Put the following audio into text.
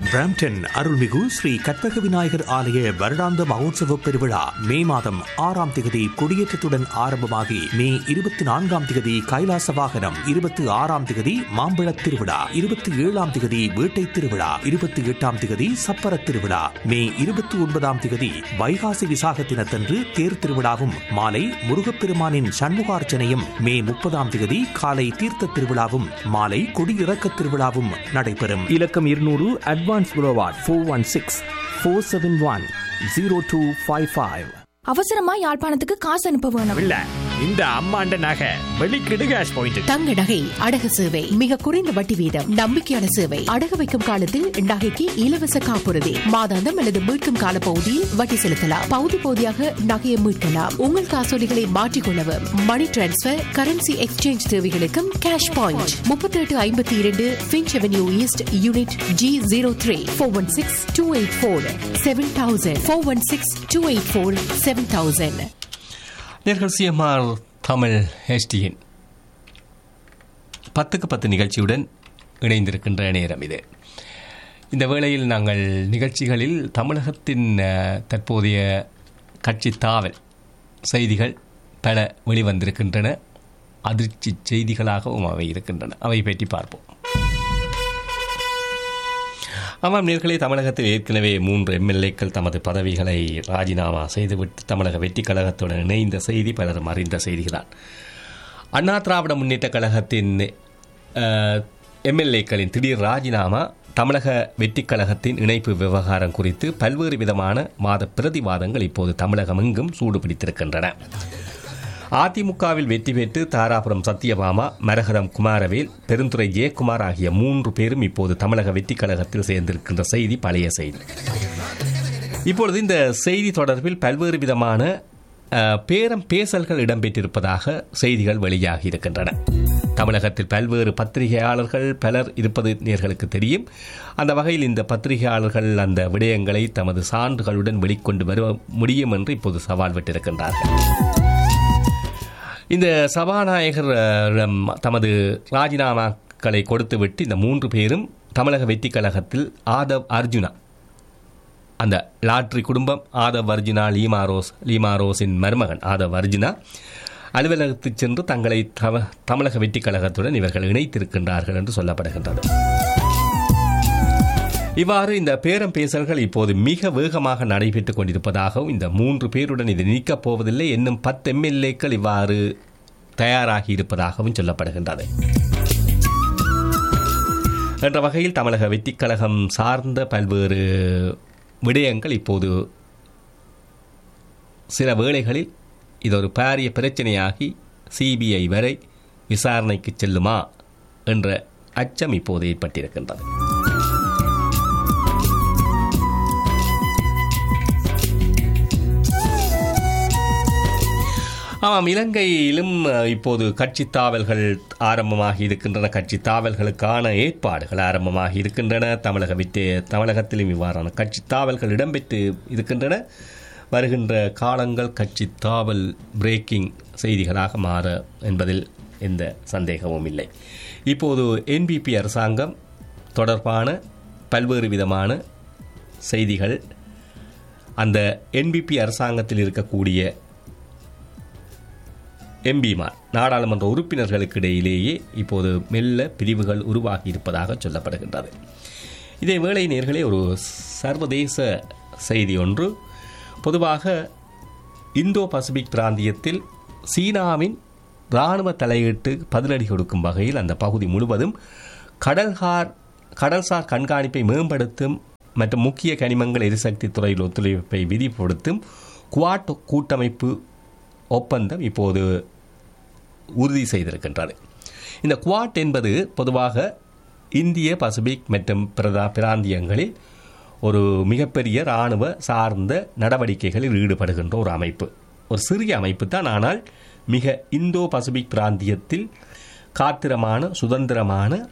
Brampton அருள்மிகு ஸ்ரீ கற்பக விநாயகர் ஆலய வருடாந்த மகோத்சவ பெருவிழா மே மாதம் ஆறாம் திகதி கொடியேற்றத்துடன் ஆரம்பமாகி மே இருபத்தி நான்காம் திகதி கைலாச வாகனம் இருபத்தி ஆறாம் திகதி மாம்பழத் திருவிழா இருபத்தி ஏழாம் திகதி வேட்டை திருவிழா இருபத்தி எட்டாம் திகதி சப்பர திருவிழா மே இருபத்தி ஒன்பதாம் திகதி வைகாசி விசாக தினத்தன்று தேர் திருவிழாவும் மாலை முருகப்பெருமானின் சண்முகார்ச்சனையும் மே முப்பதாம் திகதி காலை தீர்த்த திருவிழாவும் மாலை கொடியிறக்க திருவிழாவும் நடைபெறும் இலக்கம் இருநூறு அட்வான்ஸ் புரோவாட் four one six four seven one zero two five five அவசரமா யாழ்ப்பாணத்துக்கு காசு அனுப்ப வேணும் இல்ல இந்த அம்மாண்ட நகை வெளிக்கிடு கேஷ் பாயிண்ட் தங்க நகை அடகு சேவை மிக குறைந்த வட்டி வீதம் நம்பிக்கையான சேவை அடகு வைக்கும் காலத்தில் நகைக்கு இலவச காப்புறுதி மாதாந்தம் அல்லது மீட்கும் கால பகுதியில் வட்டி செலுத்தலாம் பகுதி பகுதியாக நகையை மீட்கலாம் உங்கள் காசோலிகளை மாற்றிக்கொள்ளவும் மணி டிரான்ஸ்பர் கரன்சி எக்ஸ்சேஞ்ச் தேவைகளுக்கும் கேஷ் பாயிண்ட் முப்பத்தி எட்டு ஐம்பத்தி இரண்டு Finch avenue east unit G zero three four one six two eight four seven thousand four one six two eight four seven thousand நேர்கள் சிஎம்ஆர் தமிழ் ஹெச்டியின் பத்துக்கு பத்து நிகழ்ச்சியுடன் இணைந்திருக்கின்ற நேரம் இது இந்த வேளையில் நாங்கள் நிகழ்ச்சிகளில் தமிழகத்தின் அஹ், தற்போதைய கட்சி தாவல் செய்திகள் பல வெளிவந்திருக்கின்றன அதிர்ச்சி செய்திகளாகவும் அவை இருக்கின்றன அவை பற்றி பார்ப்போம் ஆமாம் நேர்களே தமிழகத்தில் ஏற்கனவே மூன்று எம்எல்ஏக்கள் தமது பதவிகளை ராஜினாமா செய்துவிட்டு தமிழக வெற்றிக் கழகத்துடன் இணைந்த செய்தி பலரும் அறிந்த செய்திதான் அண்ணா திராவிட முன்னேற்ற கழகத்தின் எம்எல்ஏக்களின் திடீர் ராஜினாமா தமிழக வெற்றிக் கழகத்தின் இணைப்பு விவகாரம் குறித்து பல்வேறு விதமான வாத பிரதிவாதங்கள் இப்போது தமிழகம் எங்கும் சூடுபிடித்திருக்கின்றன அதிமுகவில் வெற்றி பெற்று தாராபுரம் சத்யபாமா மரகதம் குமாரவேல் பெருந்துறை ஜெயக்குமார் ஆகிய மூன்று பேரும் இப்போது தமிழக வெற்றிக் கழகத்தில் சேர்ந்திருக்கின்ற செய்தி பழைய செய்தி இப்பொழுது இந்த செய்தி தொடர்பில் பல்வேறு விதமான அஹ், பேரம் பேசல்கள் இடம்பெற்றிருப்பதாக செய்திகள் வெளியாகி இருக்கின்றன தமிழகத்தில் பல்வேறு பத்திரிகையாளர்கள் பலர் இருப்பது நேர்களுக்கு தெரியும் அந்த வகையில் இந்த பத்திரிகையாளர்கள் அந்த விடயங்களை தமது சான்றுகளுடன் வெளிக்கொண்டு வர முடியும் என்று இப்போது சவால் விட்டிருக்கின்றார்கள் இந்த சபாநாயகர் அஹ், தமது ராஜினாமாக்களை கொடுத்துவிட்டு இந்த மூன்று பேரும் தமிழக வெற்றி கழகத்தில் ஆதவ் அர்ஜுனா அந்த லாட்ரி குடும்பம் ஆதவ் அர்ஜுனா லீமா ரோஸ் லீமா ரோஸின் மருமகன் ஆதவ் அர்ஜுனா அலுவலகத்துக்கு சென்று தங்களை தம தமிழக வெற்றி கழகத்துடன் இவர்கள் இணைத்திருக்கின்றார்கள் என்று சொல்லப்படுகின்றது இவ்வாறு இந்த பேரம் பேசல்கள் இப்போது மிக வேகமாக நடைபெற்றுக் கொண்டிருப்பதாகவும் இந்த மூன்று பேருடன் இது நீக்கப் போவதில்லை என்னும் பத்து எம்எல்ஏக்கள் இவ்வாறு தயாராகி இருப்பதாகவும் சொல்லப்படுகின்றது என்ற வகையில் தமிழக வெற்றிக் கழகம் சார்ந்த பல்வேறு விடயங்கள் இப்போது சில வேளைகளில் இது ஒரு பாரிய பிரச்சனையாகி சிபிஐ வரை விசாரணைக்கு செல்லுமா என்ற அச்சம் இப்போது ஏற்பட்டிருக்கின்றது ஆமாம் இலங்கையிலும் அஹ், இப்போது கட்சி தாவல்கள் ஆரம்பமாகி இருக்கின்றன கட்சி தாவல்களுக்கான ஏற்பாடுகள் ஆரம்பமாகி இருக்கின்றன தமிழக விட்டு தமிழகத்திலும் இவ்வாறான கட்சி தாவல்கள் இடம்பெற்று இருக்கின்றன வருகின்ற காலங்கள் கட்சி தாவல் பிரேக்கிங் செய்திகளாக மாற என்பதில் எந்த சந்தேகமும் இல்லை இப்போது என்பிபி அரசாங்கம் தொடர்பான பல்வேறு விதமான செய்திகள் அந்த என்பிபி அரசாங்கத்தில் இருக்கக்கூடிய எம்பிமார் நாடாளுமன்ற உறுப்பினர்களுக்கு இடையிலேயே இப்போது மெல்ல பிரிவுகள் உருவாகி இருப்பதாக சொல்லப்படுகின்றது இதே வேளை நேர்களே ஒரு சர்வதேச செய்தி ஒன்று பொதுவாக இந்தோ பசிபிக் பிராந்தியத்தில் சீனாவின் இராணுவ தலையீட்டு பதிலடி கொடுக்கும் வகையில் அந்த பகுதி முழுவதும் கடல்கார் கடல்சார் கண்காணிப்பை மேம்படுத்தும் மற்றும் முக்கிய கனிமங்கள் எரிசக்தி துறையில் ஒத்துழைப்பை விதிப்படுத்தும் குவாட் கூட்டமைப்பு ஒப்பந்தம் இப்போது உறுதி செய்திருக்கின்றது இந்த குவாட் என்பது பொதுவாக இந்திய பசிபிக் மற்றும் பிரதா பிராந்தியங்களில் ஒரு மிகப்பெரிய இராணுவ சார்ந்த நடவடிக்கைகளில் ஈடுபடுகின்ற ஒரு அமைப்பு ஒரு சிறிய அமைப்பு தான் ஆனால் மிக இந்தோ பசிபிக் பிராந்தியத்தில் காத்திரமான சுதந்திரமான